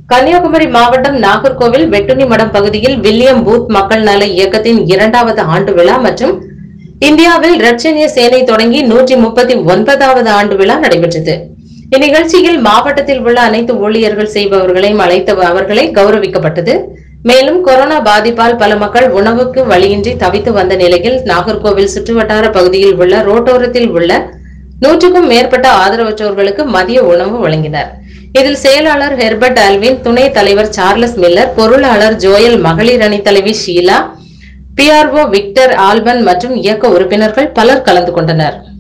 கன்னியாகுமரி மாவட்டம் நாகர்கோவில் வெட்டுனி மடம் பகுதியில் வில்லியம் பூத் மக்கள் நல இயக்கத்தின் இரண்டாவது ஆண்டு விழா மற்றும் இந்தியாவில் ரட்சணிய சேனை தொடங்கி நூற்றி முப்பத்தி ஒன்பதாவது ஆண்டு விழா நடைபெற்றது இந்நிகழ்ச்சியில் மாவட்டத்தில் உள்ள அனைத்து ஊழியர்கள் செய்பவர்களையும் அழைத்த அவர்களை கௌரவிக்கப்பட்டது மேலும் கொரோனா பாதிப்பால் பல மக்கள் உணவுக்கு வழியின்றி தவித்து வந்த நிலையில் நாகர்கோவில் சுற்றுவட்டார பகுதியில் உள்ள ரோட்டோரத்தில் உள்ள நூற்றுக்கும் மேற்பட்ட ஆதரவற்றோர்களுக்கு மதிய உணவு வழங்கினர் இதில் செயலாளர் ஹெர்பர்ட் ஆல்வின் துணைத் தலைவர் சார்லஸ் மில்லர் பொருளாளர் ஜோயல் மகளிர் அணி தலைவி ஷீலா பிஆர்ஓ விக்டர் ஆல்பன் மற்றும் இயக்க உறுப்பினர்கள் பலர் கலந்து கொண்டனர்